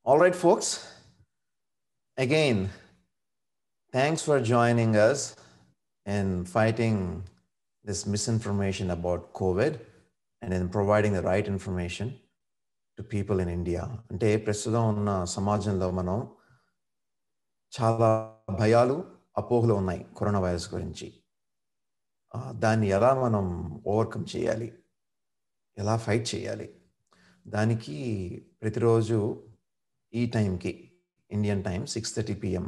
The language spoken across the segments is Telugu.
All right, folks. Again, thanks for joining us in fighting this misinformation about COVID and in providing the right information to people in India. అంటే ప్రస్తుతం ఉన్న సమాజంలో మనం చాలా భయాలు అపోహలు ఉన్నాయి కరోనా వైరస్ గురించి ఆ, దాన్ని ఎలా మనం ఓవర్కమ్ చేయాలి ఎలా ఫైట్ చేయాలి దానికి ప్రతిరోజు ఈ టైంకి Indian time six thirty PM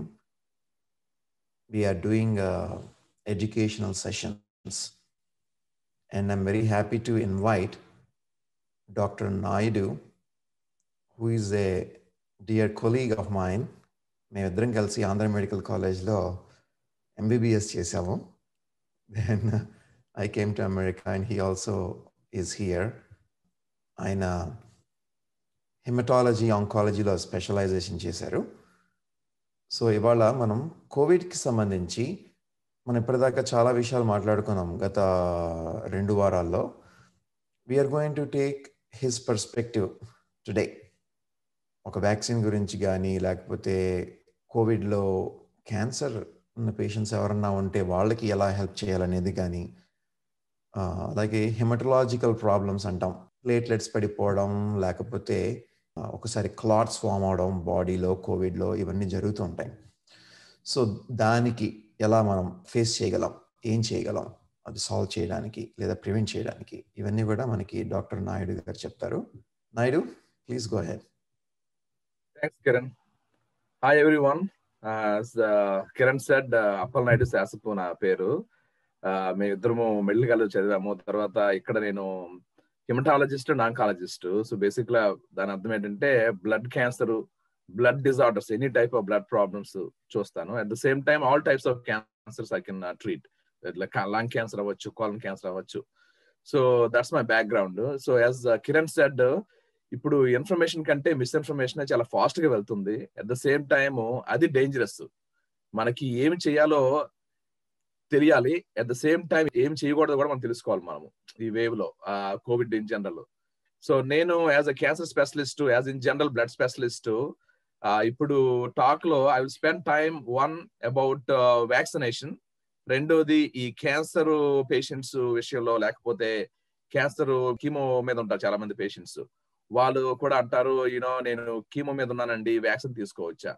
we're doing educational sessions and I'm very happy to invite doctor Naidu who is a dear colleague of mine మేమిద్దరం కలిసి ఆంధ్ర మెడికల్ కాలేజ్లో ఎంబీబీఎస్ చేసాము then I came to America and he also is here ఆయన హిమటాలజీ ఆంకాలజీలో స్పెషలైజేషన్ చేశారు సో ఇవాళ మనం కోవిడ్కి సంబంధించి మనం ఇప్పటిదాకా చాలా విషయాలు మాట్లాడుకున్నాం గత రెండు వారాల్లో we're going to take his perspective today ఒక వ్యాక్సిన్ గురించి కానీ లేకపోతే కోవిడ్లో క్యాన్సర్ ఉన్న పేషెంట్స్ ఎవరన్నా ఉంటే వాళ్ళకి ఎలా హెల్ప్ చేయాలనేది కానీ ఆ, అలాగే హిమటలాజికల్ ప్రాబ్లమ్స్ అంటాం ప్లేట్లెట్స్ పడిపోవడం లేకపోతే ఆ, ఒకసారి క్లాట్స్ ఫామ్ అవడం బాడీలో కోవిడ్లో ఇవన్నీ జరుగుతూ ఉంటాయి సో దానికి ఎలా మనం ఫేస్ చేయగలం ఏం చేయగలం అది సాల్వ్ చేయడానికి లేదా ప్రివెంట్ చేయడానికి ఇవన్నీ కూడా మనకి డాక్టర్ నాయుడు గారు చెప్తారు Naidu please go ahead Thanks, Kiran. Hi, everyone. Uh, as uh, Kiran said, uh, Appal Naidu Sasapu నా పేరు Uh, మేము ఇద్దరము మెడికల్ కాలేజ్ చదివాము తర్వాత ఇక్కడ నేను haematologist and oncologist so basic గా దాని అర్థం ఏంటంటే blood cancer blood disorders any type of blood problems చూస్తాను at the same time all types of cancers I can treat lung cancer అవ్వచ్చు కాలన్ క్యాన్సర్ అవ్వచ్చు so that's my background so as Kiran said ఇప్పుడు ఇన్ఫర్మేషన్ కంటే మిస్ఇన్ఫర్మేషన్ చాలా ఫాస్ట్ గా వెళ్తుంది అట్ ద సేమ్ టైమ్ అది డేంజరస్ మనకి ఏమి చేయాలో తెలియాలి అట్ ద సేమ్ టైం ఏం చేయకూడదు కూడా మనం తెలుసుకోవాలి మనము ఈ వేవ్ లో కోవిడ్ ఇన్ జనరల్ సో నేను as a cancer specialist as in general blood specialist ఇప్పుడు టాక్ లో I will spend time one about vaccination రెండోది ఈ క్యాన్సర్ పేషెంట్స్ విషయంలో లేకపోతే క్యాన్సర్ కీమో మీద ఉంటారు చాలా మంది పేషెంట్స్ వాళ్ళు కూడా అంటారు యూనో నేను కీమో మీద ఉన్నానండి వ్యాక్సిన్ తీసుకోవచ్చా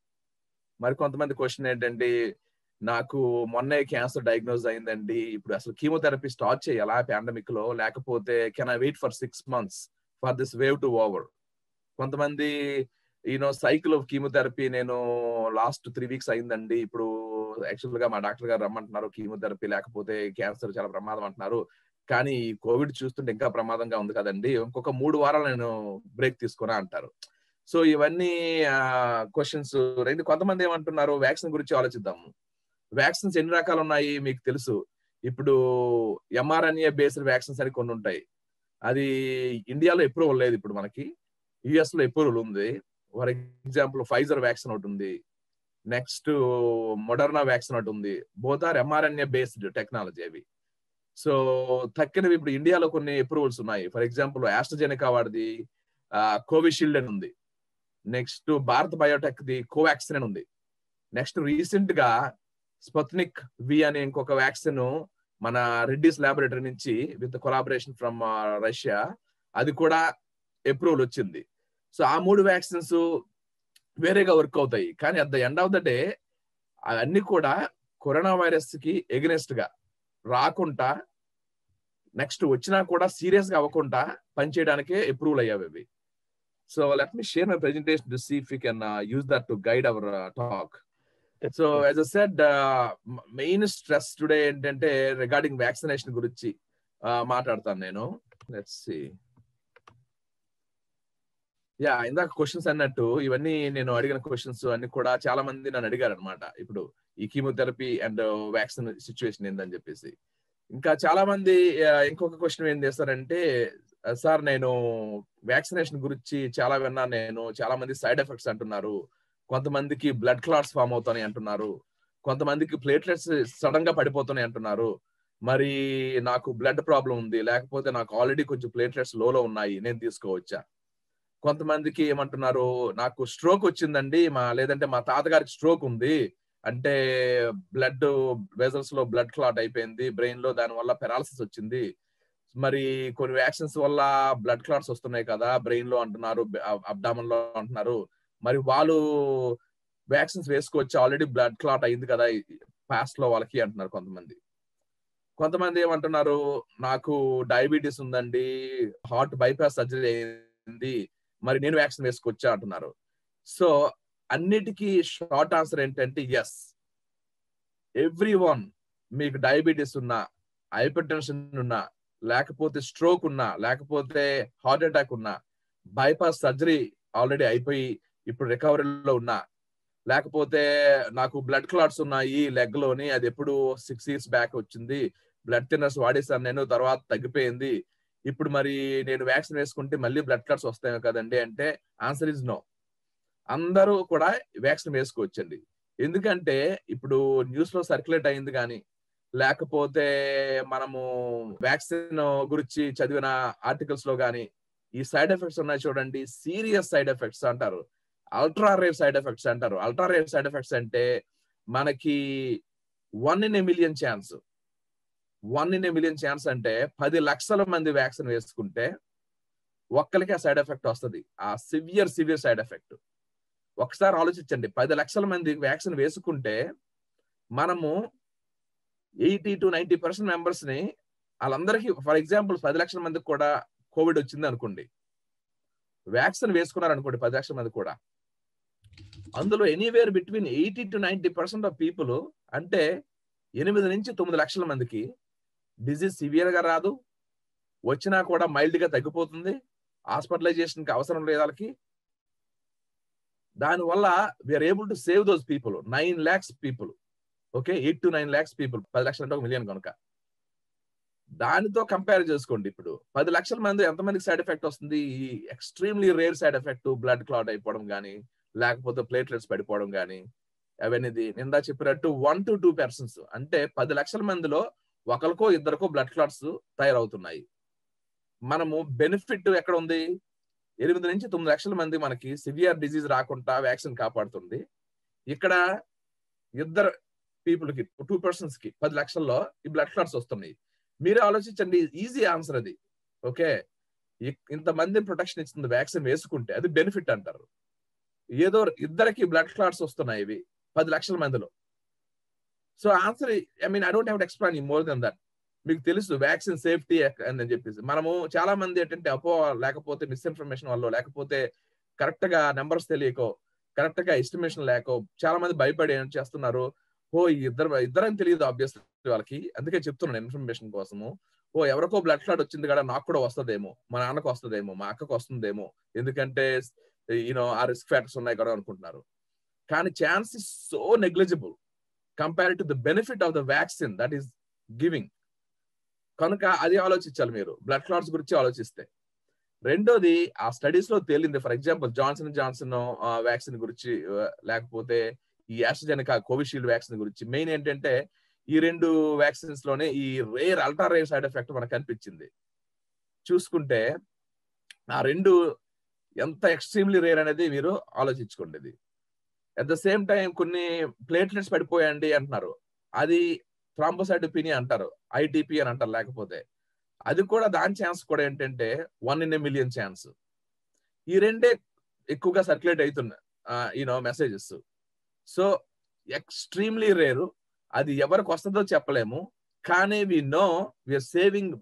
మరి కొంతమంది క్వశ్చన్ ఏంటంటే నాకు మొన్నే క్యాన్సర్ డయాగ్నోజ్ అయిందండి ఇప్పుడు అసలు కీమోథెరపీ స్టార్ట్ చేయాలా పాండమిక్ లో లేకపోతే can I wait for six months for this wave to over కొంతమంది యూనో సైకిల్ ఆఫ్ కీమోథెరపీ నేను లాస్ట్ త్రీ వీక్స్ అయిందండి ఇప్పుడు యాక్చువల్ గా మా డాక్టర్ గారు రమ్మంటున్నారు కీమోథెరపీ లేకపోతే క్యాన్సర్ చాలా ప్రమాదం అంటున్నారు కానీ ఈ కోవిడ్ చూస్తుంటే ఇంకా ప్రమాదంగా ఉంది కదండి ఇంకొక మూడు వారాలు నేను బ్రేక్ తీసుకున్నా అంటారు సో ఇవన్నీ క్వశ్చన్స్ రెండు కొంతమంది ఏమంటున్నారు వ్యాక్సిన్ గురించి ఆలోచిద్దాము వ్యాక్సిన్స్ ఎన్ని రకాలు ఉన్నాయి మీకు తెలుసు ఇప్పుడు ఎంఆర్ఎన్ఏ బేస్డ్ వ్యాక్సిన్స్ అని కొన్ని ఉంటాయి అది ఇండియాలో అప్రూవల్ లేదు ఇప్పుడు మనకి యుఎస్ లో అప్రూవల్ ఉంది ఫర్ ఎగ్జాంపుల్ ఫైజర్ వ్యాక్సిన్ ఒకటి ఉంది నెక్స్ట్ మొడర్నా వ్యాక్సిన్ ఒకటి ఉంది both are mRNA based technology అవి సో తక్కినవి ఇప్పుడు ఇండియాలో కొన్ని అప్రూవల్స్ ఉన్నాయి ఫర్ ఎగ్జాంపుల్ ఆస్ట్రజెనికా వాడిది కోవిషీల్డ్ అని ఉంది next Bharat biotech the Covaxin అని ఉంది నెక్స్ట్ రీసెంట్ గా స్పత్నిక్ వి అనే ఇంకొక వ్యాక్సిన్ మన రెడ్డిస్ ల్యాబొరేటరీ నుంచి విత్ కొలాబరేషన్ ఫ్రమ్ రష్యా అది కూడా అప్రూవల్ వచ్చింది సో ఆ మూడు వ్యాక్సిన్స్ వేరేగా వర్క్ అవుతాయి కానీ at the end of the day అవన్నీ కూడా కరోనా వైరస్ కి ఎగనెస్ట్ గా రాకుండా నెక్స్ట్ వచ్చినా కూడా సీరియస్ గా అవ్వకుండా పనిచేయడానికే అప్రూవల్ అయ్యావి అవి so let me share my presentation to see if you can use that to guide our talk so as I said main stress today ఏంటంటే రిగార్డింగ్ వ్యాక్సినేషన్ గురించి uh, మాట్లాడతాను నేను లెట్స్ సి యా ఇందాక క్వశ్చన్స్ అన్నట్టు ఇవన్నీ నేను అడిగిన క్వశ్చన్స్ అన్ని కూడా చాలా మంది నన్ను అడిగారు అనమాట ఇప్పుడు ఈ కీమోథెరపీ అండ్ వ్యాక్సిన్ సిచ్యువేషన్ ఏందని చెప్పేసి ఇంకా చాలా మంది uh, ఇంకొక క్వశ్చన్ ఏం చేస్తారంటే సార్ నేను వ్యాక్సినేషన్ గురించి చాలా విన్నాను నేను చాలా మంది సైడ్ ఎఫెక్ట్స్ అంటున్నారు కొంతమందికి బ్లడ్ క్లాట్స్ ఫామ్ అవుతాయి అంటున్నారు కొంతమందికి ప్లేట్లెట్స్ సడన్ గా పడిపోతున్నాయి అంటున్నారు మరి నాకు బ్లడ్ ప్రాబ్లం ఉంది లేకపోతే నాకు ఆల్రెడీ కొంచెం ప్లేట్లెట్స్ లోలో ఉన్నాయి నేను తీసుకోవచ్చా కొంతమందికి ఏమంటున్నారు నాకు స్ట్రోక్ వచ్చిందండి మా లేదంటే మా తాతగారికి స్ట్రోక్ ఉంది అంటే బ్లడ్ వెజల్స్ లో బ్లడ్ క్లాట్ అయిపోయింది బ్రెయిన్ లో దాని వల్ల పెరాలసిస్ వచ్చింది మరి కొన్ని వ్యాక్సిన్స్ వల్ల బ్లడ్ క్లాట్స్ వస్తున్నాయి కదా బ్రెయిన్ లో అంటున్నారు అబ్డామన్ లో అంటున్నారు మరి వాళ్ళు వ్యాక్సిన్స్ వేసుకోవచ్చు ఆల్రెడీ బ్లడ్ క్లాట్ అయింది కదా పాస్ట్ లో వాళ్ళకి అంటున్నారు కొంతమంది కొంతమంది ఏమంటున్నారు నాకు డయాబెటీస్ ఉందండి హార్ట్ బైపాస్ సర్జరీ అయింది మరి నేను వ్యాక్సిన్ వేసుకోవచ్చా అంటున్నారు సో అన్నిటికీ షార్ట్ ఆన్సర్ ఏంటంటే ఎస్ ఎవ్రీ వన్ మీకు డయాబెటీస్ ఉన్నా హైపర్ టెన్షన్ ఉన్నా లేకపోతే స్ట్రోక్ ఉన్నా లేకపోతే హార్ట్ అటాక్ ఉన్నా బైపాస్ సర్జరీ ఆల్రెడీ అయిపోయి ఇప్పుడు రికవరీలో ఉన్నా లేకపోతే నాకు బ్లడ్ క్లాట్స్ ఉన్నాయి లెగ్ లోని అది ఎప్పుడు సిక్స్ ఇయర్స్ బ్యాక్ వచ్చింది బ్లడ్ థిన్నర్స్ వాడేసాను నేను తర్వాత తగ్గిపోయింది ఇప్పుడు మరి నేను వ్యాక్సిన్ వేసుకుంటే మళ్ళీ బ్లడ్ క్లాట్స్ వస్తాయి కదండి అంటే ఆన్సర్ ఇస్ నో అందరూ కూడా వ్యాక్సిన్ వేసుకోవచ్చండి ఎందుకంటే ఇప్పుడు న్యూస్ లో సర్క్యులేట్ అయింది కానీ లేకపోతే మనము వ్యాక్సిన్ గురించి చదివిన ఆర్టికల్స్ లో కానీ ఈ సైడ్ ఎఫెక్ట్స్ ఉన్నాయి చూడండి సీరియస్ సైడ్ ఎఫెక్ట్స్ అంటారు అల్ట్రా రేర్ సైడ్ ఎఫెక్ట్స్ అంటారు అల్ట్రా రేర్ సైడ్ ఎఫెక్ట్స్ అంటే మనకి one in a million chance one in a million chance అంటే పది లక్షల మంది వ్యాక్సిన్ వేసుకుంటే ఒక్కరికి ఆ సైడ్ ఎఫెక్ట్ వస్తుంది ఆ సివియర్ సివియర్ సైడ్ ఎఫెక్ట్ ఒకసారి ఆలోచించండి పది లక్షల మంది వ్యాక్సిన్ వేసుకుంటే మనము eighty to ninety percent members ని వాళ్ళందరికీ ఫర్ ఎగ్జాంపుల్ పది లక్షల మందికి కూడా కోవిడ్ వచ్చింది అనుకోండి వ్యాక్సిన్ వేసుకున్నారు అనుకోండి పది లక్షల మంది కూడా అందులో anywhere between eighty to ninety percent of people అంటే ఎనిమిది నుంచి తొమ్మిది లక్షల మందికి డిజీజ్ సివియర్ గా రాదు వచ్చినా కూడా మైల్డ్ గా తగ్గిపోతుంది హాస్పిటలైజేషన్ కి అవసరం లేదు వాళ్ళకి దానివల్ల we're able to save those people nine lakhs people okay eight to nine lakhs people పది లక్షలు అంటే ఒక మిలియన్ కనుక దానితో కంపేర్ చేసుకోండి ఇప్పుడు పది లక్షల మంది ఎంతమందికి సైడ్ ఎఫెక్ట్ వస్తుంది ఈ extremely rare side effect blood clot అయిపోవడం కానీ లేకపోతే ప్లేట్లెట్స్ పడిపోవడం కానీ అవన్నీ నిందా చెప్పినట్టు వన్ టు టూ పర్సన్స్ అంటే పది లక్షల మందిలో ఒకరికో ఇద్దరికో బ్లడ్ క్లాట్స్ తయారవుతున్నాయి మనము బెనిఫిట్ ఎక్కడ ఉంది ఎనిమిది నుంచి తొమ్మిది లక్షల మంది మనకి సివియర్ డిజీజ్ రాకుండా వ్యాక్సిన్ కాపాడుతుంది ఇక్కడ ఇద్దరు పీపుల్ కి టూ పర్సన్స్ కి పది లక్షల్లో ఈ బ్లడ్ క్లాట్స్ వస్తున్నాయి మీరే ఆలోచించండి ఈజీ ఆన్సర్ అది ఓకే ఇంతమంది ప్రొటెక్షన్ ఇస్తుంది వ్యాక్సిన్ వేసుకుంటే అది బెనిఫిట్ అంటారు ఏదో ఇద్దరికి బ్లడ్ క్లాట్స్ వస్తున్నాయి ఇవి పది లక్షల మందిలో so answer I mean I don't have explain more than that మీకు తెలుసు వ్యాక్సిన్ సేఫ్టీ అని చెప్పేసి మనము చాలా మంది ఏంటంటే అపో లేకపోతే మిస్ఇన్ఫర్మేషన్ వల్ల లేకపోతే కరెక్ట్ గా నెంబర్స్ తెలియకో కరెక్ట్ గా ఎస్టిమేషన్ లేకో చాలా మంది భయపడి ఏం చేస్తున్నారు ఓ ఇద్దరు ఇద్దరని తెలియదు ఆబ్వియస్ వాళ్ళకి అందుకే చెప్తున్నాను ఇన్ఫర్మేషన్ కోసము ఓ ఎవరికో బ్లడ్ క్లాట్ వచ్చింది కదా నాకు కూడా వస్తుందేమో మా నాన్నకు వస్తుందేమో మా అక్కకు వస్తుందేమో ఎందుకంటే యూనో ఆ రిస్క్ ఫ్యాక్టర్స్ ఉన్నాయి కదా అనుకుంటున్నారు కానీ chance is so negligible compare to the benefit of the vaccine that is giving కనుక అది ఆలోచించాలి మీరు బ్లడ్ క్లాట్స్ గురించి ఆలోచిస్తే రెండోది ఆ స్టడీస్ లో తేలింది for example Johnson Johnson vaccine గురించి లేకపోతే ఈ యాస్ట్రజెనికా కోవిషీల్డ్ వ్యాక్సిన్ గురించి మెయిన్ ఏంటంటే ఈ రెండు వ్యాక్సిన్స్ లోనే ఈ rare ultra rare side effect మనకు కనిపించింది చూసుకుంటే ఆ రెండు ఎంత ఎక్స్ట్రీమ్లీ రేర్ అనేది మీరు ఆలోచించుకోండి ఇది అట్ ద సేమ్ టైం కొన్ని ప్లేట్లెట్స్ పడిపోయండి అంటున్నారు అది థ్రాంబోసైటోపినియా అంటారు ఐటీపీ అని అంటారు లేకపోతే అది కూడా దాని ఛాన్స్ కూడా ఏంటంటే one in a million chance ఈ రెండే ఎక్కువగా సర్క్యులేట్ అవుతున్నాయి you know messages so extremely rare అది ఎవరికి వస్తుందో చెప్పలేము కానీ we know we're saving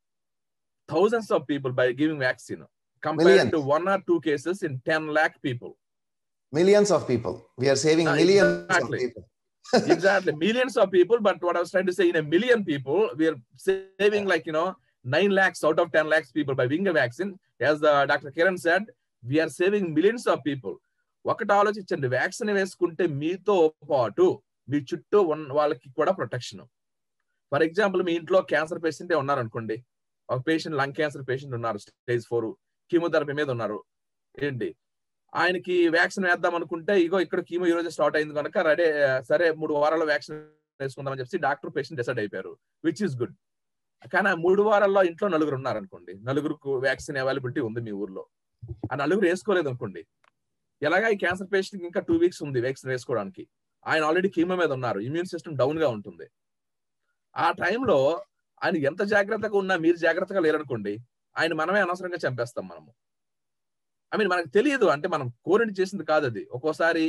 thousands of people by giving vaccine compare to one or two cases in ten lakh people millions of people we are saving Ah, millions exactly. of people exactly millions of people but what i was trying to say in a million people we are saving like you know 9 lakhs out of 10 lakhs people by giving a vaccine as uh, dr kiran said we are saving millions of people ఒకటి ఆలోచించండి వ్యాక్సిన్ వేసుకుంటే మీతో పాటు మీ చుట్టూ ఉన్న వాళ్ళకి కూడా ప్రొటెక్షన్ ఫర్ ఎగ్జాంపుల్ మీ ఇంట్లో క్యాన్సర్ పేషెంటే ఉన్నారు అనుకోండి ఒక పేషెంట్ లంగ్ క్యాన్సర్ పేషెంట్ ఉన్నారు స్టేజ్ ఫోర్ కీమోథెరపీ మీద ఉన్నారు ఏంటి ఆయనకి వ్యాక్సిన్ వేద్దాం అనుకుంటే ఇగో ఇక్కడ కీమో ఈ రోజు స్టార్ట్ అయింది కనుక రెడీ సరే మూడు వారాల్లో వ్యాక్సిన్ వేసుకుందామని చెప్పి డాక్టర్ పేషెంట్ డిసైడ్ అయిపోయారు విచ్ ఇస్ గుడ్ కానీ ఆ మూడు వారాల్లో ఇంట్లో నలుగురు ఉన్నారు అనుకోండి నలుగురుకు వ్యాక్సిన్ అవైలబిలిటీ ఉంది మీ ఊర్లో ఆ నలుగురు వేసుకోలేదు అనుకోండి ఎలాగా ఈ క్యాన్సర్ పేషెంట్ ఇంకా టూ వీక్స్ ఉంది వ్యాక్సిన్ వేసుకోవడానికి ఆయన ఆల్రెడీ కీమో మీద ఉన్నారు ఇమ్యూన్ సిస్టమ్ డౌన్ గా ఉంటుంది ఆ టైంలో ఆయన ఎంత జాగ్రత్తగా ఉన్నా మీరు జాగ్రత్తగా లేరనుకోండి ఆయన మనమే అనవసరంగా చంపేస్తాం మనము ఐ మీన్ మనకు తెలియదు అంటే మనం కోరిని చేసింది కాదు అది ఒక్కోసారి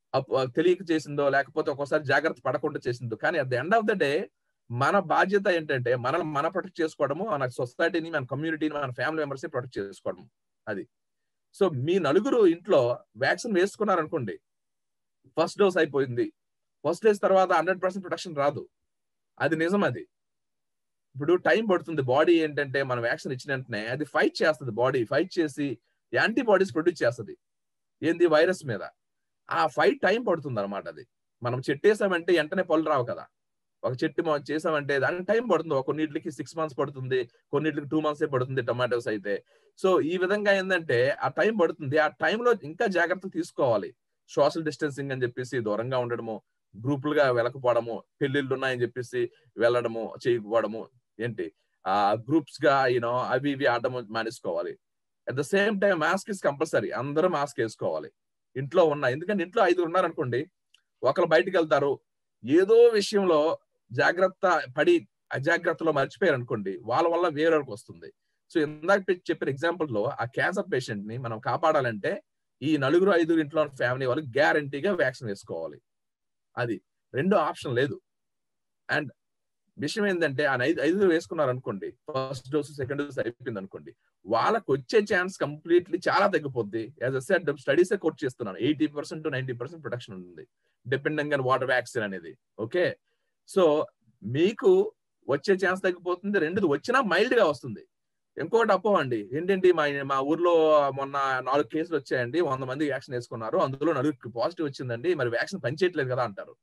తెలియక చేసిందో లేకపోతే ఒక్కోసారి జాగ్రత్త పడకుండా చేసిందో కానీ at the end of the day మన బాధ్యత ఏంటంటే మనం మన ప్రొటెక్ట్ చేసుకోవడము మన సొసైటీని మన కమ్యూనిటీని మన ఫ్యామిలీ మెంబర్స్ ని ప్రొటెక్ట్ చేసుకోవడం అది సో మీ నలుగురు ఇంట్లో వ్యాక్సిన్ వేసుకున్నారనుకోండి ఫస్ట్ డోస్ అయిపోయింది ఫస్ట్ డోస్ తర్వాత హండ్రెడ్ పర్సెంట్ ప్రొటెక్షన్ రాదు అది నిజం అది ఇప్పుడు టైం పడుతుంది బాడీ ఏంటంటే మనం వ్యాక్సిన్ ఇచ్చిన వెంటనే అది ఫైట్ చేస్తుంది బాడీ ఫైట్ చేసి యాంటీబాడీస్ ప్రొడ్యూస్ చేస్తుంది ఏంది వైరస్ మీద ఆ ఫైట్ టైం పడుతుంది అనమాట అది మనం చెట్టేసామంటే వెంటనే పళ్ళు రావు కదా ఒక చెట్టు మనం చేసామంటే దానికి టైం పడుతుంది కొన్నిటికి సిక్స్ మంత్స్ పడుతుంది కొన్నిటికి టూ మంత్స్ పడుతుంది టొమాటోస్ అయితే సో ఈ విధంగా ఏంటంటే ఆ టైం పడుతుంది ఆ టైంలో ఇంకా జాగ్రత్తలు తీసుకోవాలి సోషల్ డిస్టెన్సింగ్ అని చెప్పేసి దూరంగా ఉండడము గ్రూపులుగా వెళ్ళకపోవడము పెళ్లిళ్ళు ఉన్నాయని చెప్పేసి వెళ్ళడము చేయకపోవడము ఏంటి ఆ గ్రూప్స్ గా యూనో అవి ఇవి ఆడడం మానేసుకోవాలి at the same time mask is compulsory అందరూ మాస్క్ వేసుకోవాలి ఇంట్లో ఉన్న ఎందుకంటే ఇంట్లో ఐదు ఉన్నారనుకోండి ఒకరు బయటికి వెళ్తారు ఏదో విషయంలో జాగ్రత్త పడి అజాగ్రత్తలో మర్చిపోయారు అనుకోండి వాళ్ళ వల్ల వేరొకరికి వస్తుంది సో ఇందాక చెప్పిన ఎగ్జాంపుల్ లో ఆ క్యాన్సర్ పేషెంట్ ని మనం కాపాడాలంటే ఈ నలుగురు ఐదుగురు ఇంట్లో ఫ్యామిలీ వాళ్ళు గ్యారంటీగా వ్యాక్సిన్ వేసుకోవాలి అది రెండో ఆప్షన్ లేదు అండ్ విషయం ఏంటంటే ఆ ఐదు ఐదుగురు వేసుకున్నారు అనుకోండి ఫస్ట్ డోస్ సెకండ్ డోస్ అయిపోయింది అనుకోండి వాళ్ళకి వచ్చే ఛాన్స్ కంప్లీట్లీ చాలా తగ్గిపోద్ది యాజ్ అ సెడ్ స్టడీసే కోట్ చేస్తున్నాను eighty percent to ninety percent protection ఉంటుంది డిపెండింగ్ ఆన్ వాటర్ వ్యాక్సిన్ అనేది ఓకే సో మీకు వచ్చే ఛాన్స్ తగ్గిపోతుంది రెండుది వచ్చినా మైల్డ్ గా వస్తుంది ఇంకోటి అప్పో అండి ఏంటంటే మా మా ఊర్లో మొన్న నాలుగు కేసులు వచ్చాయండి వంద మంది వ్యాక్సిన్ వేసుకున్నారు అందులో నలుగురికి పాజిటివ్ వచ్చిందండి మరి వ్యాక్సిన్ పనిచేయట్లేదు కదా అంటారు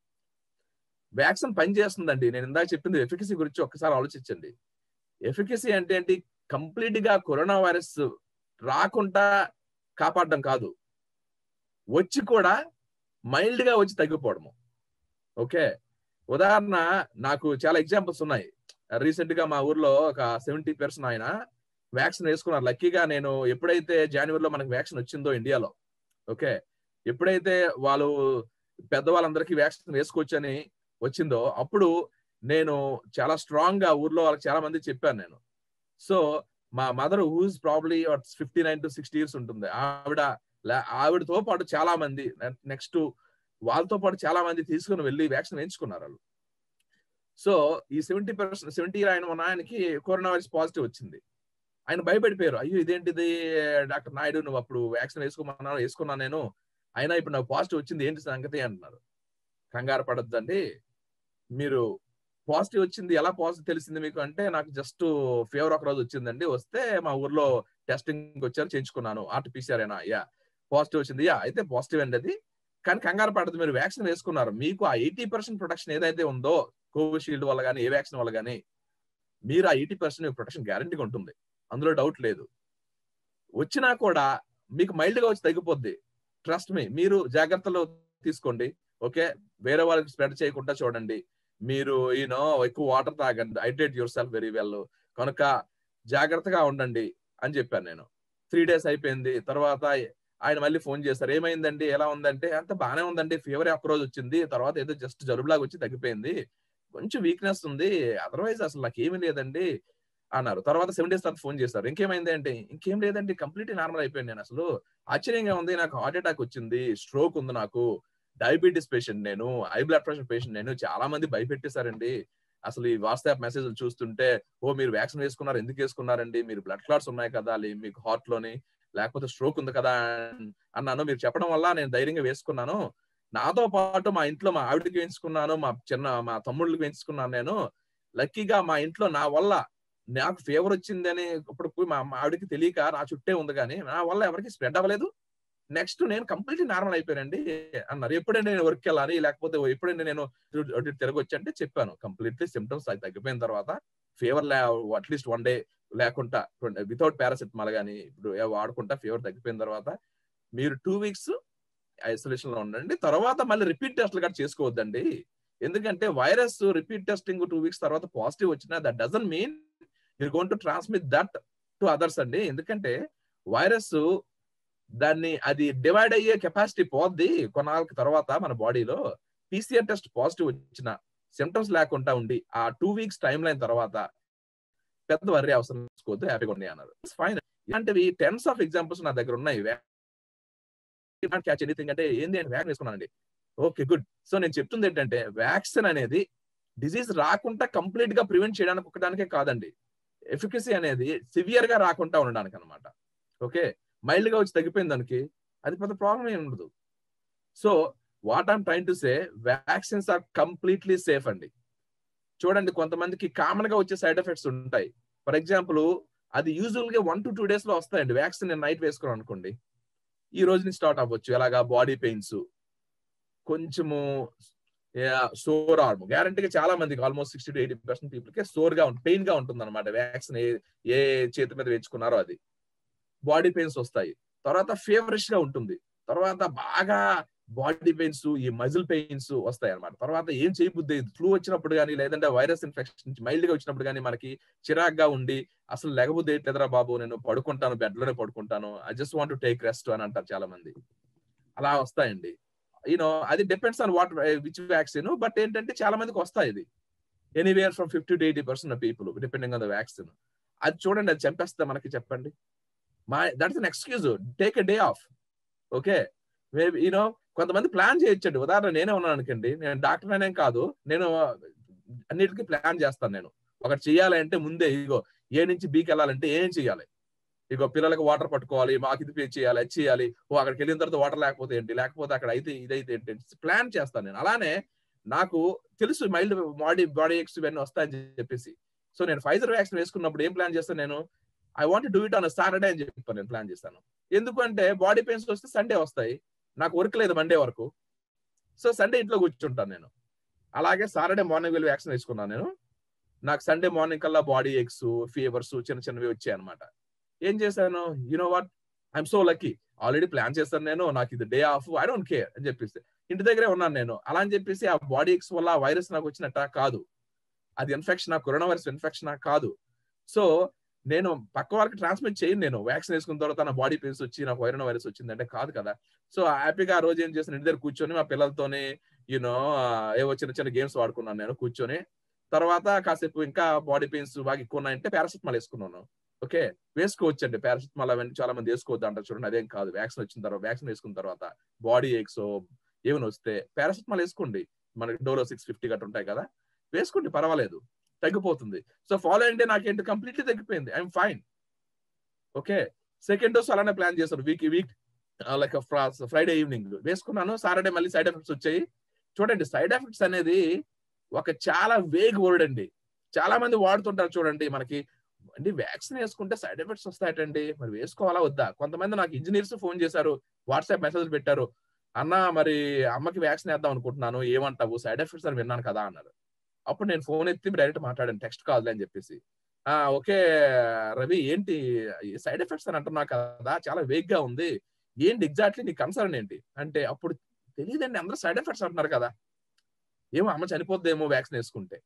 వ్యాక్సిన్ పనిచేస్తుందండి నేను ఇందాక చెప్పింది ఎఫికసీ గురించి ఒక్కసారి ఆలోచించండి ఎఫికసీ అంటే ఏంటి కంప్లీట్ గా కరోనా వైరస్ రాకుండా కాపాడడం కాదు వచ్చి కూడా మైల్డ్ గా వచ్చి తగ్గిపోవడము ఓకే ఉదాహరణ నాకు చాలా ఎగ్జాంపుల్స్ ఉన్నాయి రీసెంట్ గా మా ఊర్లో ఒక సెవెంటీ పర్సెంట్ ఆయన వ్యాక్సిన్ వేసుకున్నారు లక్కీగా నేను ఎప్పుడైతే జనవరిలో మనకు వ్యాక్సిన్ వచ్చిందో ఇండియాలో ఓకే ఎప్పుడైతే వాళ్ళు పెద్దవాళ్ళందరికీ వ్యాక్సిన్ వేసుకోవచ్చని వచ్చిందో అప్పుడు నేను చాలా స్ట్రాంగ్ గా ఊర్లో వాళ్ళకి చాలా మంది చెప్పాను నేను సో మా mother who's probably fifty nine to sixty years ఉంటుంది ఆవిడ ఆవిడతో పాటు చాలా మంది నెక్స్ట్ వాళ్ళతో పాటు చాలా మంది తీసుకుని వెళ్ళి వ్యాక్సిన్ వేయించుకున్నారు వాళ్ళు సో ఈ సెవెంటీ పర్సెంట్ సెవెంటీ ఆయన ఉన్న ఆయనకి కరోనా వైరస్ పాజిటివ్ వచ్చింది ఆయన భయపడిపోయారు అయ్యో ఇదేంటిది డాక్టర్ నాయుడు నువ్వు అప్పుడు వ్యాక్సిన్ వేసుకోమన్నాను వేసుకున్నాను నేను అయినా ఇప్పుడు నాకు పాజిటివ్ వచ్చింది ఏంటి సంగతి అంటున్నారు కంగారు పడద్దండి మీరు పాజిటివ్ వచ్చింది ఎలా పాజిటివ్ తెలిసింది మీకు అంటే నాకు జస్ట్ ఫీవర్ ఒక రోజు వచ్చిందండి వస్తే మా ఊర్లో టెస్టింగ్ వచ్చారు చేయించుకున్నాను ఆర్టీపీసీఆర్ అయినా యా పాజిటివ్ వచ్చింది యా అయితే పాజిటివ్ అండి అది కానీ కంగారు పడదు మీరు వ్యాక్సిన్ వేసుకున్నారు మీకు ఆ ఎయిటీ పర్సెంట్ ప్రొటెక్షన్ ఏదైతే ఉందో కోవిషీల్డ్ వల్ల కానీ ఏ వ్యాక్సిన్ వల్ల కానీ మీరు ఆ ఎయిటీ పర్సెంట్ ప్రొటెక్షన్ గ్యారంటీగా ఉంటుంది అందులో డౌట్ లేదు వచ్చినా కూడా మీకు మైల్డ్ గా వచ్చి తగ్గిపోద్ది ట్రస్ట్ మీ మీరు జాగ్రత్తలు తీసుకోండి ఓకే వేరే వాళ్ళకి స్ప్రెడ్ చేయకుండా చూడండి మీరు యూనో ఎక్కువ వాటర్ తాగండి hydrate yourself very well కనుక జాగ్రత్తగా ఉండండి అని చెప్పాను నేను త్రీ డేస్ అయిపోయింది తర్వాత ఆయన మళ్ళీ ఫోన్ చేస్తారు ఏమైందండి ఎలా ఉందంటే అంత బాగానే ఉందండి ఫీవర్ ఒక్క రోజు వచ్చింది తర్వాత ఏదో జస్ట్ జలుబులాగా వచ్చి తగ్గిపోయింది కొంచెం వీక్నెస్ ఉంది అదర్వైజ్ అసలు నాకు ఏమీ లేదండి అన్నారు తర్వాత సెవెన్ డేస్ తర్వాత ఫోన్ చేస్తారు ఇంకేమైంది అంటే ఇంకేం లేదండి కంప్లీట్ నార్మల్ అయిపోయింది నేను అసలు ఆశ్చర్యంగా ఉంది నాకు హార్ట్ అటాక్ వచ్చింది స్ట్రోక్ ఉంది నాకు డయాబెటీస్ పేషెంట్ నేను హై బ్లడ్ ప్రెషర్ పేషెంట్ నేను చాలా మంది భయపెట్టేశారండి అసలు ఈ వాట్సాప్ మెసేజ్లు చూస్తుంటే ఓ మీరు వ్యాక్సిన్ వేసుకున్నారు ఎందుకు వేసుకున్నారండి మీరు బ్లడ్ క్లాట్స్ ఉన్నాయి కదా మీకు హార్ట్ లోని లేకపోతే స్ట్రోక్ ఉంది కదా అన్నాను మీరు చెప్పడం వల్ల నేను ధైర్యంగా వేసుకున్నాను నాతో పాటు మా ఇంట్లో మా ఆవిడకి వేయించుకున్నాను మా చిన్న మా తమ్ముళ్ళకి వేయించుకున్నాను నేను లక్కీగా మా ఇంట్లో నా వల్ల నాకు ఫీవర్ వచ్చిందని ఇప్పుడు మా ఆవిడకి తెలియక నా చుట్టే ఉంది కానీ నా వల్ల ఎవరికి స్ప్రెడ్ అవ్వలేదు నెక్స్ట్ నేను కంప్లీట్లీ నార్మల్ అయిపోయానండి అన్నారు ఎప్పుడైనా నేను వర్క్ వెళ్ళాలి లేకపోతే ఎప్పుడైనా నేను తిరగొచ్చి అంటే చెప్పాను కంప్లీట్లీ సిమ్టమ్స్ తగ్గిపోయిన తర్వాత ఫీవర్ అట్లీస్ట్ వన్ డే లేకుండా వితౌట్ పారాసిటమాల్ కానీ ఇప్పుడు వాడుకుంటా ఫీవర్ తగ్గిపోయిన తర్వాత మీరు టూ వీక్స్ ఐసోలేషన్ లో ఉండండి తర్వాత మళ్ళీ రిపీట్ టెస్ట్లు కూడా చేసుకోవద్దండి ఎందుకంటే virus repeat testing two weeks తర్వాత పాజిటివ్ వచ్చినా దట్ డజన్ మీన్ మీరు going to transmit that to others అండి ఎందుకంటే వైరస్ దాన్ని అది డివైడ్ అయ్యే కెపాసిటీ పోద్ది కొన్నాళ్ళకి తర్వాత మన బాడీలో పీసీఆర్ టెస్ట్ పాజిటివ్ వచ్చిన సిమ్టమ్స్ లేకుండా ఉండి ఆ టూ వీక్స్ టైం లైన్ తర్వాత పెద్ద వర్రీ అవసరం తీసుకోవద్దు హ్యాపీగా ఉన్నాయి అన్నారు ఫైన్ ఇలాంటివి టెన్స్ ఆఫ్ ఎగ్జాంపుల్స్ నా దగ్గర ఉన్నాయి క్యాచ్ ఎనీథింగ్ అంటే ఏంది అని వ్యాక్సిన్ వేసుకున్నానండి ఓకే గుడ్ సో నేను చెప్తుంది ఏంటంటే వ్యాక్సిన్ అనేది డిసీజ్ రాకుండా కంప్లీట్ గా ప్రివెంట్ చేయడానికి ఒకదానికే కాదండి ఎఫికసీ అనేది సివియర్ గా రాకుండా ఉండడానికి అనమాట ఓకే మైల్డ్ గా వచ్చి తగ్గిపోయింది దానికి అది పెద్ద ప్రాబ్లం ఏమి ఉండదు so what I'm trying to say vaccines are completely safe అండి చూడండి కొంతమందికి కామన్ గా వచ్చే సైడ్ ఎఫెక్ట్స్ ఉంటాయి ఫర్ ఎగ్జాంపుల్ అది యూజువల్ గా వన్ టు టూ డేస్ లో వస్తాయండి వ్యాక్సిన్ నేను నైట్ వేసుకున్నాను అనుకోండి ఈ రోజు నుంచి స్టార్ట్ అవ్వచ్చు ఎలాగా బాడీ పెయిన్స్ కొంచెము సోర్ ఆర్మ్ గ్యారంటీగా చాలా మందికి almost sixty to eighty percent people కి సోర్ గా ఉంటుంది పెయిన్ గా ఉంటుంది అనమాట వ్యాక్సిన్ ఏ చేతి మీద వేసుకున్నారో అది బాడీ పెయిన్స్ వస్తాయి తర్వాత ఫేవరిష్ గా ఉంటుంది తర్వాత బాగా బాడీ పెయిన్స్ ఈ మజిల్ పెయిన్స్ వస్తాయి అనమాట తర్వాత ఏం చేయబుద్ది ఫ్లూ వచ్చినప్పుడు కానీ లేదంటే వైరస్ ఇన్ఫెక్షన్ మైల్డ్ గా వచ్చినప్పుడు కానీ మనకి చిరాగ్గా ఉండి అసలు లెగబుద్ది ఎట్లేదరా బాబు నేను పడుకుంటాను బెడ్ లోనే పడుకుంటాను I just want to take rest అని అంటారు చాలా మంది అలా వస్తాయండి యూనో అది depends on what which vaccine but ఏంటంటే చాలా మందికి వస్తాయి ఇది anywhere from fifty to eighty percent people depending on the vaccine అది చూడండి అది చంపేస్తా మనకి చెప్పండి మా that's an excuse take a day off okay maybe you know కొంతమంది ప్లాన్ చేయొచ్చండి ఉదాహరణ నేనే ఉన్నాను అనుకోండి నేను డాక్టర్ అనేం కాదు నేను అన్నిటికీ ప్లాన్ చేస్తాను నేను ఒకటి చెయ్యాలంటే ముందే ఇగో ఏ నుంచి బీకి వెళ్ళాలంటే ఏం చెయ్యాలి ఇగో పిల్లలకు వాటర్ పట్టుకోవాలి మాకు ఇది పే చేయాలి అది చేయాలి ఓ అక్కడికి వెళ్ళిన తర్వాత వాటర్ లేకపోతే ఏంటి లేకపోతే అక్కడ అయితే ఇదైతే ఏంటి ప్లాన్ చేస్తాను నేను అలానే నాకు తెలుసు మైల్డ్ బాడీ బాడీ ఎక్స్ ఇవన్నీ వస్తాయని చెప్పేసి సో నేను ఫైజర్ వ్యాక్సిన్ వేసుకున్నప్పుడు ఏం ప్లాన్ చేస్తాను నేను I want do it on Saturday అని చెప్పి నేను ప్లాన్ చేస్తాను ఎందుకంటే బాడీ పెయిన్స్ వస్తే సండే వస్తాయి నాకు వర్క్ లేదు మండే వరకు సో సండే ఇంట్లో కూర్చుంటాను నేను అలాగే సాటర్డే మార్నింగ్ వెళ్ళి వ్యాక్సిన్ వేసుకున్నాను నేను నాకు సండే మార్నింగ్ కల్లా బాడీ ఎక్స్ ఫీవర్స్ చిన్న చిన్నవి వచ్చాయి అనమాట ఏం చేశాను you know what I'm so lucky already plan చేస్తాను నేను నాకు ఇది day off I don't care అని చెప్పేసి ఇంటి దగ్గరే ఉన్నాను నేను అలా అని చెప్పేసి ఆ బాడీ ఎక్స్ వల్ల వైరస్ నాకు వచ్చినట్ట కాదు అది ఇన్ఫెక్షన్ కరోనా వైరస్ ఇన్ఫెక్షన్ కాదు సో నేను పక్క వాళ్ళకి ట్రాన్స్మిట్ చేయను నేను వ్యాక్సిన్ వేసుకున్న తర్వాత నా బాడీ పెయిన్స్ వచ్చి నాకు వైరల్ వైరస్ వచ్చింది అంటే కాదు కదా సో హ్యాపీగా ఆ రోజు ఏం చేసిన ఇంటి దగ్గర కూర్చొని మా పిల్లలతోని యూనో ఏవో చిన్న చిన్న గేమ్స్ వాడుకున్నాను నేను కూర్చొని తర్వాత కాసేపు ఇంకా బాడీ పెయిన్స్ బాగా ఎక్కువ ఉన్నాయంటే పారాసిటమాల్ వేసుకున్నాను ఓకే వేసుకోవచ్చు అండి పారాసిటమాల్ అవన్నీ చాలా మంది వేసుకోవద్దు అంటారు చూడండి అదేం కాదు వ్యాక్సిన్ వచ్చిన తర్వాత వ్యాక్సిన్ వేసుకున్న తర్వాత బాడీ ఏక్స్ ఏమైనా వస్తే పారాసిటమాల్ వేసుకోండి మనకి డోలో సిక్స్ ఫిఫ్టీ గట్ట ఉంటాయి కదా వేసుకోండి పర్వాలేదు తగ్గిపోతుంది సో ఫాలో అయింటే నాకేంటి కంప్లీట్లీ తగ్గిపోయింది I'm fine okay second dose అలానే ప్లాన్ చేశారు week week like Friday evening వేసుకున్నాను సాటర్డే మళ్ళీ సైడ్ ఎఫెక్ట్స్ వచ్చాయి చూడండి సైడ్ ఎఫెక్ట్స్ అనేది ఒక చాలా వేగ్ వర్డ్ అండి చాలా మంది వాడుతుంటారు చూడండి మనకి అండి వ్యాక్సిన్ వేసుకుంటే సైడ్ ఎఫెక్ట్స్ వస్తాయటండి మరి వేసుకోవాలా వద్దా కొంతమంది నాకు ఇంజనీర్స్ ఫోన్ చేశారు వాట్సాప్ మెసేజ్ పెట్టారు అన్న మరి అమ్మకి వ్యాక్సిన్ వేద్దాం అనుకుంటున్నాను ఏమంటావు సైడ్ ఎఫెక్ట్స్ అని విన్నాను కదా అన్నారు అప్పుడు నేను ఫోన్ ఎత్తి డైరెక్ట్ మాట్లాడాను టెక్స్ట్ కాదులే అని చెప్పేసి ఆ ఓకే రవి ఏంటి సైడ్ ఎఫెక్ట్స్ అని అంటున్నా కదా చాలా వేగ్ గా ఉంది ఏంటి ఎగ్జాక్ట్లీ నీ కన్సర్న్ ఏంటి అంటే అప్పుడు తెలియదండి అందరూ సైడ్ ఎఫెక్ట్స్ అంటున్నారు కదా ఏమో అమ్మ చనిపోద్దేమో వ్యాక్సిన్ వేసుకుంటే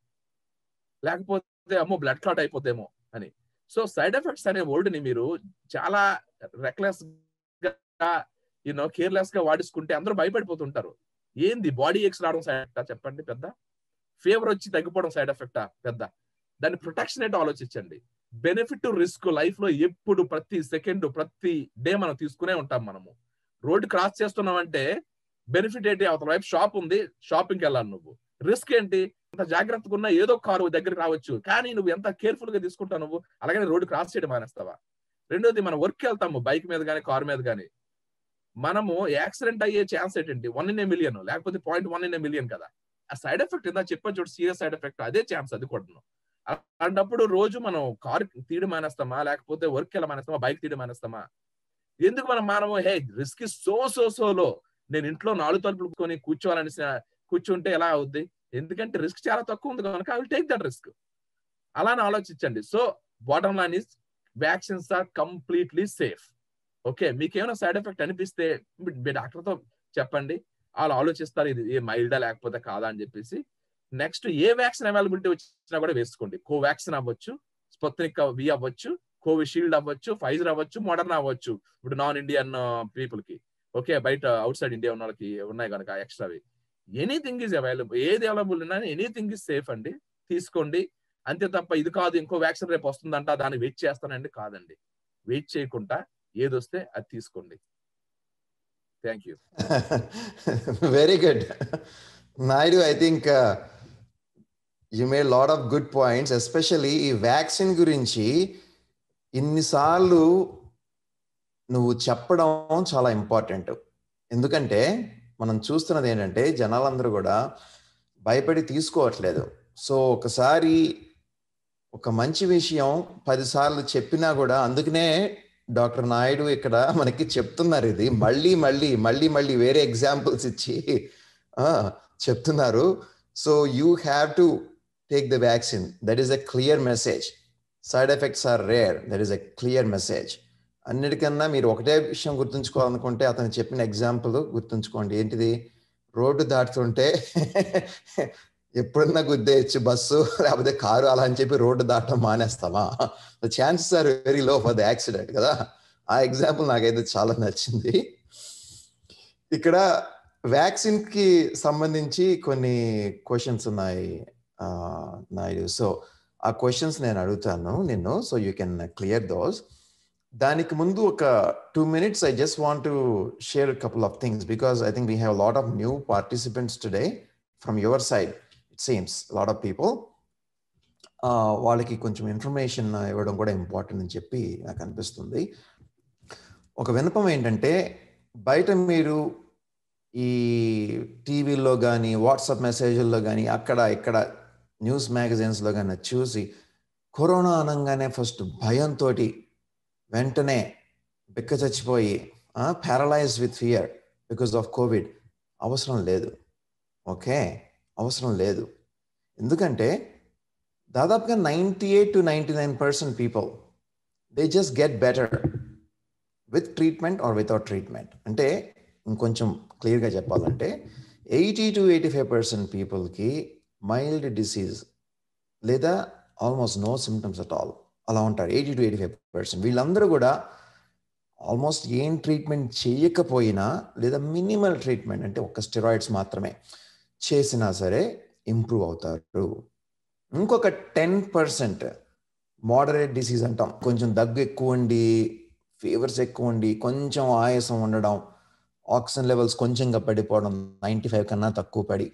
లేకపోతే అమ్మో బ్లడ్ క్లాట్ అయిపోద్దేమో అని సో సైడ్ ఎఫెక్ట్స్ అనే వర్డ్ ని మీరు చాలా రెక్లెస్ గా యూనో కేర్లెస్ గా వాడేసుకుంటే అందరూ భయపడిపోతుంటారు ఏంది బాడీ ఎక్స్ రావడం సైడ్ ఎఫెక్టా చెప్పండి పెద్ద ఫీవర్ వచ్చి తగ్గిపోవడం సైడ్ ఎఫెక్టా పెద్ద దాని ప్రొటెక్షన్ ఏంటో ఆలోచించండి బెనిఫిట్ రిస్క్ లైఫ్ లో ఎప్పుడు ప్రతి సెకండ్ ప్రతి డే మనం తీసుకునే ఉంటాం మనము రోడ్డు క్రాస్ చేస్తున్నామంటే బెనిఫిట్ ఏంటి అవతల వైపు షాప్ ఉంది షాపింగ్కి వెళ్ళాలి నువ్వు రిస్క్ ఏంటి అంత జాగ్రత్తగా ఉన్నా ఏదో కారు దగ్గరికి రావచ్చు కానీ నువ్వు ఎంత కేర్ఫుల్ గా తీసుకుంటావు నువ్వు అలాగే రోడ్డు క్రాస్ చేయడం మానేస్తావా రెండోది మనం వర్క్ వెళ్తాము బైక్ మీద కానీ కారు మీద కానీ మనము యాక్సిడెంట్ అయ్యే ఛాన్స్ ఏంటండి వన్ ఇన్ ఏ మిలియన్ లేకపోతే point one in a million కదా ఆ సైడ్ ఎఫెక్ట్ ఇందా చెప్పని చూడు సీరియస్ సైడ్ ఎఫెక్ట్ అదే ఛాన్స్ అది కూడా అలాంటప్పుడు రోజు మనం కారు తీయడం మానేస్తామా లేకపోతే వర్క్ ఎలా మానేస్తామా బైక్ తీయడం మానేస్తామా ఎందుకు మనం మానము హే రిస్క్ సో సో సోలో నేను ఇంట్లో నాలుగు తలుపులు కూర్చోవాలని కూర్చుంటే ఎలా అవుద్ది ఎందుకంటే రిస్క్ చాలా తక్కువ ఉంది కనుక I will take that risk అలానే ఆలోచించండి so bottom line is vaccines are completely safe okay మీకు ఏమైనా సైడ్ ఎఫెక్ట్ అనిపిస్తే మీ డాక్టర్తో చెప్పండి వాళ్ళు ఆలోచిస్తారు ఇది ఏ మైల్డా లేకపోతే కాదా అని చెప్పేసి నెక్స్ట్ ఏ వ్యాక్సిన్ అవైలబిలిటీ వచ్చినా కూడా వేసుకోండి కోవాక్సిన్ అవ్వచ్చు స్పొత్నిక్ వి అవ్వచ్చు కోవిషీల్డ్ అవ్వచ్చు ఫైజర్ అవ్వచ్చు మోడర్న్ అవ్వచ్చు ఇప్పుడు నాన్ ఇండియన్ పీపుల్ కి ఓకే బయట అవుట్ సైడ్ ఇండియా ఉన్న వాళ్ళకి ఉన్నాయి కనుక ఎక్స్ట్రావి ఎనీథింగ్ ఈజ్ అవైలబుల్ ఏది అవైలబుల్ ఉన్నా ఎనీథింగ్ ఈజ్ సేఫ్ అండి తీసుకోండి అంతే తప్ప ఇది కాదు ఇంకో వ్యాక్సిన్ రేపు వస్తుందంట దాన్ని వెయిట్ చేస్తానండి కాదండి వెయిట్ చేయకుండా ఏది వస్తే అది తీసుకోండి thank you very good Naidu I think you may lot of good points especially ఈ వ్యాక్సిన్ గురించి ఇన్నిసార్లు నువ్వు చెప్పడం చాలా ఇంపార్టెంట్ ఎందుకంటే మనం చూస్తున్నది ఏంటంటే జనాలందరూ కూడా భయపడి తీసుకోవట్లేదు సో ఒకసారి ఒక మంచి విషయం పదిసార్లు చెప్పినా కూడా అందుకనే డాక్టర్ నాయుడు ఇక్కడ మనకి చెప్తున్నారు ఇది మళ్ళీ మళ్ళీ మళ్ళీ మళ్ళీ వేరే ఎగ్జాంపుల్స్ ఇచ్చి చెప్తున్నారు so you have to take the vaccine that is a clear message side effects are rare that is a clear message అన్నిటికన్నా మీరు ఒకటే విషయం గుర్తుంచుకోవాలనుకుంటే అతను చెప్పిన ఎగ్జాంపుల్ గుర్తుంచుకోండి ఏంటిది రోడ్డు దాటుతుంటే ఎప్పుడన్నా గుద్దేయచ్చు బస్సు లేకపోతే కారు అలా అని చెప్పి రోడ్డు దాటడం మానేస్తామా chances are very low for the accident కదా ఆ ఎగ్జాంపుల్ నాకైతే చాలా నచ్చింది ఇక్కడ వ్యాక్సిన్ కి సంబంధించి కొన్ని క్వశ్చన్స్ ఉన్నాయి నాయుడు సో ఆ క్వశ్చన్స్ నేను అడుగుతాను నిన్ను so you can clear those దానికి ముందు ఒక two minutes I just want to share couple of things because I think we have lot of new participants today from your side it seems lot of people వాళ్ళకి కొంచెం ఇన్ఫర్మేషన్ ఇవ్వడం కూడా ఇంపార్టెంట్ అని చెప్పి నాకు అనిపిస్తుంది ఒక వినపం ఏంటంటే బయట మీరు ఈ టీవీల్లో కానీ వాట్సాప్ మెసేజ్ల్లో కానీ అక్కడ ఇక్కడ న్యూస్ మ్యాగజైన్స్లో కానీ చూసి కరోనా అనగానే ఫస్ట్ భయంతో వెంటనే బిక్క చచ్చిపోయి paralyse with fear because of Covid అవసరం లేదు ఓకే అవసరం లేదు ఎందుకంటే దాదాపుగా ninety eight to ninety nine percent people they just get better with treatment or without treatment అంటే ఇంకొంచెం క్లియర్గా చెప్పాలంటే eighty to eighty five percent పీపుల్కి మైల్డ్ డిసీజ్ లేదా almost no symptoms at all అలా ఉంటారు eighty to eighty five percent వీళ్ళందరూ కూడా ఆల్మోస్ట్ ఏం ట్రీట్మెంట్ చేయకపోయినా లేదా మినిమల్ ట్రీట్మెంట్ అంటే ఒక స్టెరాయిడ్స్ మాత్రమే చేసినా సరే ఇంప్రూవ్ అవుతారు ఇంకొక టెన్ పర్సెంట్ మోడరేట్ డిసీజ్ అంటాం కొంచెం దగ్గు ఎక్కువ ఉండి ఫీవర్స్ ఎక్కువ ఉండి కొంచెం ఆయాసం ఉండడం ఆక్సిజన్ లెవెల్స్ కొంచెంగా పడిపోవడం నైంటీ ఫైవ్ కన్నా తక్కువ పడి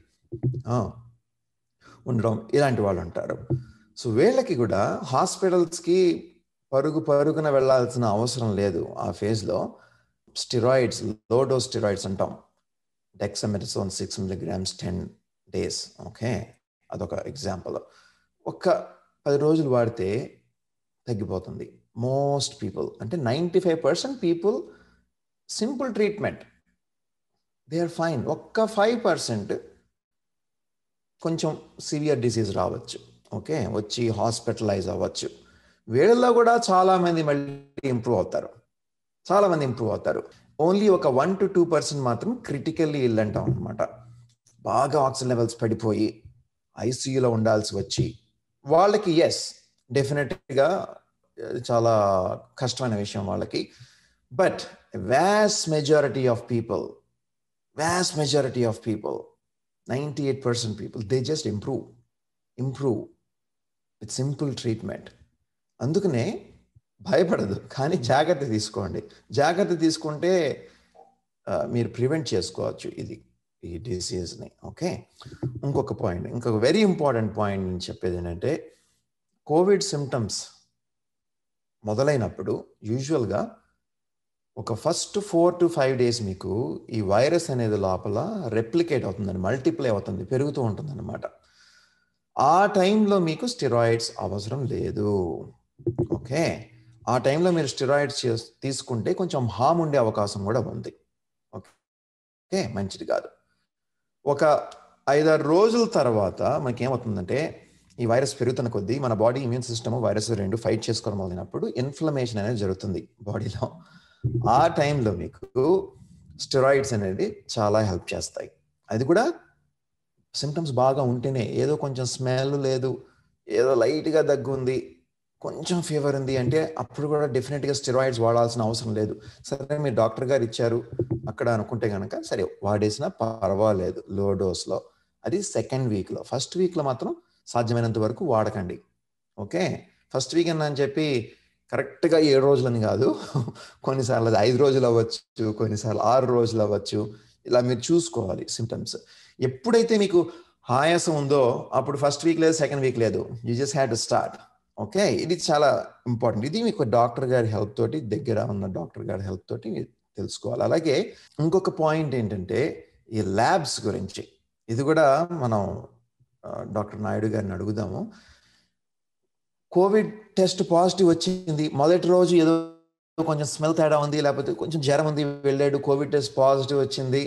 ఉండడం ఇలాంటి వాళ్ళు ఉంటారు సో వీళ్ళకి కూడా హాస్పిటల్స్కి పరుగు పరుగున వెళ్ళాల్సిన అవసరం లేదు ఆ ఫేజ్లో స్టిరాయిడ్స్ లో డోస్ స్టిరాయిడ్స్ అంటాం dexamethasone six milligrams ten days okay అదొక ఎగ్జాంపుల్ ఒక్క పది రోజులు వాడితే తగ్గిపోతుంది మోస్ట్ పీపుల్ అంటే ninety five percent people simple treatment they are fine ఒక్క ఫైవ్ పర్సెంట్ కొంచెం సివియర్ డిసీజ్ రావచ్చు ఓకే వచ్చి హాస్పిటలైజ్ అవ్వచ్చు వీళ్ళలో కూడా చాలామంది మళ్ళీ ఇంప్రూవ్ అవుతారు చాలామంది ఇంప్రూవ్ అవుతారు ఓన్లీ ఒక వన్ టు టూ పర్సెంట్ మాత్రం క్రిటికల్లీ ఇల్ అంటాం అనమాట బాగా ఆక్సిజన్ లెవెల్స్ పడిపోయి ఐసీయూలో ఉండాల్సి వచ్చి వాళ్ళకి ఎస్ డెఫినెట్గా చాలా కష్టమైన విషయం వాళ్ళకి but vast majority of people vast majority of people ninety eight percent people they just improve improve with simple treatment అందుకనే భయపడదు కానీ జాగ్రత్త తీసుకోండి జాగ్రత్త తీసుకుంటే మీరు ప్రివెంట్ చేసుకోవచ్చు ఇది ఈ డిసీజ్ని ఓకే ఇంకొక పాయింట్ ఇంకొక వెరీ ఇంపార్టెంట్ పాయింట్ నేను చెప్పేది ఏంటంటే కోవిడ్ సిమ్టమ్స్ మొదలైనప్పుడు యూజువల్గా ఒక first four to five days మీకు ఈ వైరస్ అనేది లోపల రెప్లికేట్ అవుతుందండి మల్టిప్లై అవుతుంది పెరుగుతూ ఉంటుంది అనమాట ఆ టైంలో మీకు స్టిరాయిడ్స్ అవసరం లేదు ఓకే ఆ టైంలో మీరు స్టిరాయిడ్స్ తీసుకుంటే కొంచెం హామ్ ఉండే అవకాశం కూడా ఉంది ఓకే మంచిది కాదు ఒక ఐదారు రోజుల తర్వాత మనకి ఏమవుతుందంటే ఈ వైరస్ పెరుగుతున్న కొద్దీ మన బాడీ ఇమ్యూన్ సిస్టమ్ వైరస్ రెండు ఫైట్ చేసుకోవడం మొదలైనప్పుడు ఇన్ఫ్లమేషన్ అనేది జరుగుతుంది బాడీలో ఆ టైంలో మీకు స్టెరాయిడ్స్ అనేది చాలా హెల్ప్ చేస్తాయి అది కూడా సిమ్టమ్స్ బాగా ఉంటేనే ఏదో కొంచెం స్మెల్ లేదు ఏదో లైట్గా దగ్గు ఉంది కొంచెం ఫీవర్ ఉంది అంటే అప్పుడు కూడా డెఫినెట్గా స్టెరాయిడ్స్ వాడాల్సిన అవసరం లేదు సరే మీరు డాక్టర్ గారు ఇచ్చారు అక్కడ అనుకుంటే కనుక సరే వాడేసినా పర్వాలేదు లో డోస్లో అది సెకండ్ వీక్లో ఫస్ట్ వీక్లో మాత్రం సాధ్యమైనంత వరకు వాడకండి ఓకే ఫస్ట్ వీక్ అని చెప్పి కరెక్ట్గా ఏడు రోజులని కాదు కొన్నిసార్లు అది ఐదు రోజులు అవ్వచ్చు కొన్నిసార్లు ఆరు రోజులు అవ్వచ్చు ఇలా మీరు చూసుకోవాలి సిమ్టమ్స్ ఎప్పుడైతే మీకు ఆయాసం ఉందో అప్పుడు ఫస్ట్ వీక్ లేదు సెకండ్ వీక్ లేదు you just had to start okay ఇది చాలా ఇంపార్టెంట్ ఇది మీకు డాక్టర్ గారి హెల్ప్ తోటి దగ్గర ఉన్న డాక్టర్ గారి హెల్ప్ తోటి తెలుసుకోవాలి అలాగే ఇంకొక పాయింట్ ఏంటంటే ఈ ల్యాబ్స్ గురించి ఇది కూడా మనం డాక్టర్ నాయుడు గారిని అడుగుదాము కోవిడ్ టెస్ట్ పాజిటివ్ వచ్చింది మొదటి రోజు ఏదో కొంచెం స్మెల్ తేడా ఉంది లేకపోతే కొంచెం జ్వరం ఉంది వెళ్ళాడు కోవిడ్ టెస్ట్ పాజిటివ్ వచ్చింది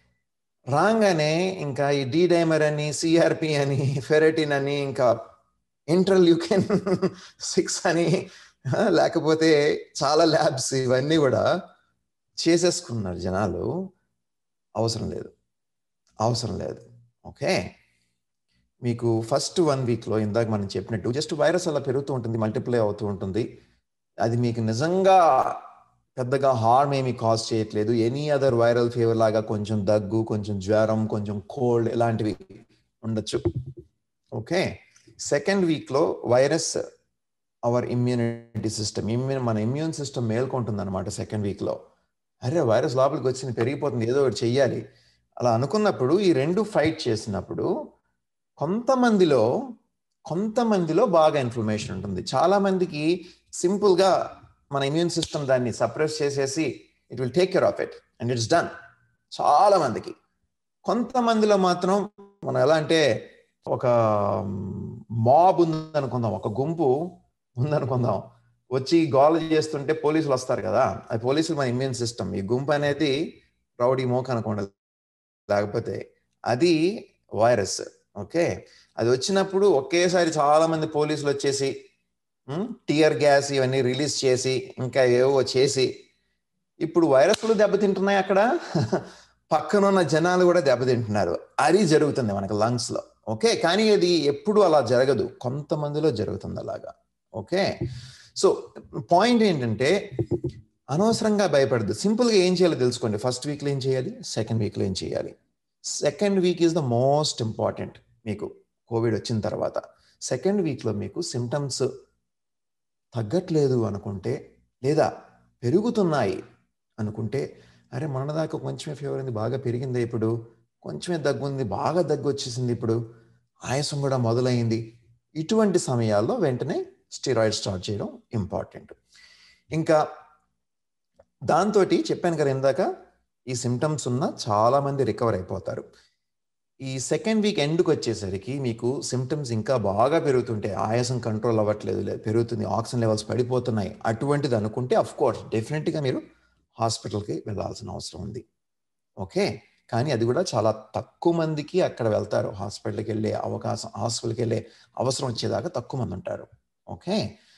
రాగానే ఇంకా ఈ డి డైమర్ అని సిఆర్పి అని ఫెరటిన్ అని ఇంకా ఇంటర్ల్యూకెన్ సిక్స్ అని లేకపోతే చాలా ల్యాబ్స్ ఇవన్నీ కూడా చేసేసుకున్నారు జనాలు అవసరం లేదు అవసరం లేదు ఓకే మీకు ఫస్ట్ వన్ వీక్లో ఇందాక మనం చెప్పినట్టు జస్ట్ వైరస్ అలా పెరుగుతూ ఉంటుంది మల్టిప్లై అవుతూ ఉంటుంది అది మీకు నిజంగా పెద్దగా హార్మ్ ఏమి కాజ్ చేయట్లేదు ఎనీ అదర్ వైరల్ ఫీవర్ లాగా కొంచెం దగ్గు కొంచెం జ్వరం కొంచెం కోల్డ్ ఇలాంటివి ఉండొచ్చు ఓకే సెకండ్ వీక్లో virus our immunity system immune మన ఇమ్యూన్ సిస్టమ్ మేల్కొంటుంది అనమాట సెకండ్ వీక్లో అరే వైరస్ లోపలికి వచ్చింది పెరిగిపోతుంది ఏదో ఒకటి చెయ్యాలి అలా అనుకున్నప్పుడు ఈ రెండు ఫైట్ చేసినప్పుడు కొంతమందిలో కొంతమందిలో బాగా ఇన్ఫ్లమేషన్ ఉంటుంది చాలా మందికి సింపుల్గా మన ఇమ్యూన్ సిస్టమ్ దాన్ని సప్రెస్ చేసేసి it will take care of it and it's done చాలా మందికి కొంతమందిలో మాత్రం మనం ఎలా అంటే ఒక మాబ్ ఉందనుకుందాం ఒక గుంపు ఉందనుకుందాం వచ్చి గోల చేస్తుంటే పోలీసులు వస్తారు కదా అది పోలీసులు మన ఇమ్యూన్ సిస్టమ్ ఈ గుంపు అనేది రౌడీ మోక్ అనుకోండి లేకపోతే అది వైరస్ ఓకే అది వచ్చినప్పుడు ఒకేసారి చాలా మంది పోలీసులు వచ్చేసి టియర్ గ్యాస్ ఇవన్నీ రిలీజ్ చేసి ఇంకా ఏవో చేసి ఇప్పుడు వైరస్లు దెబ్బతింటున్నాయి అక్కడ పక్కనున్న జనాలు కూడా దెబ్బతింటున్నారు అది జరుగుతుంది మనకు లంగ్స్ లో ఓకే కానీ అది ఎప్పుడు అలా జరగదు కొంతమందిలో జరుగుతుంది అలాగా ఓకే సో పాయింట్ ఏంటంటే అనవసరంగా భయపడదు సింపుల్గా ఏం చేయాలో తెలుసుకోండి ఫస్ట్ వీక్లో ఏం చేయాలి సెకండ్ వీక్లో ఏం చేయాలి second week is the most important మీకు కోవిడ్ వచ్చిన తర్వాత సెకండ్ వీక్లో మీకు సిమ్టమ్స్ తగ్గట్లేదు అనుకుంటే లేదా పెరుగుతున్నాయి అనుకుంటే అరే మొన్నదాకా కొంచెమే ఫీవర్ ఉంది బాగా పెరిగింది ఇప్పుడు కొంచెమే దగ్గు ఉంది బాగా దగ్గు వచ్చేసింది ఇప్పుడు ఆయాసం కూడా మొదలైంది ఇటువంటి సమయాల్లో వెంటనే స్టిరాయిడ్ స్టార్ట్ చేయడం ఇంపార్టెంట్ ఇంకా దాంతో చెప్పాను కదా ఇందాక ఈ సిమ్టమ్స్ ఉన్న చాలా మంది రికవర్ అయిపోతారు ఈ సెకండ్ వీక్ ఎండ్కి వచ్చేసరికి మీకు సిమ్టమ్స్ ఇంకా బాగా పెరుగుతుంటే ఆయాసం కంట్రోల్ అవ్వట్లేదు లేదు పెరుగుతుంది ఆక్సిజన్ లెవెల్స్ పడిపోతున్నాయి అటువంటిది అనుకుంటే అఫ్ కోర్స్ డెఫినెట్గా మీరు హాస్పిటల్కి వెళ్ళాల్సిన అవసరం ఉంది ఓకే కానీ అది కూడా చాలా తక్కువ మందికి అక్కడ వెళ్తారు హాస్పిటల్కి వెళ్ళే అవకాశం హాస్పిటల్కి వెళ్ళే అవసరం వచ్చేదాకా తక్కువ మంది ఉంటారు ఓకే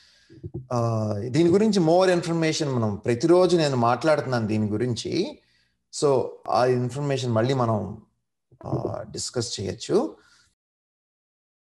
దీని గురించి మోర్ ఇన్ఫర్మేషన్ మనం ప్రతిరోజు నేను మాట్లాడుతున్నాను దీని గురించి సో ఆ ఇన్ఫర్మేషన్ మళ్ళీ మనం డిస్కస్ చేయొచ్చు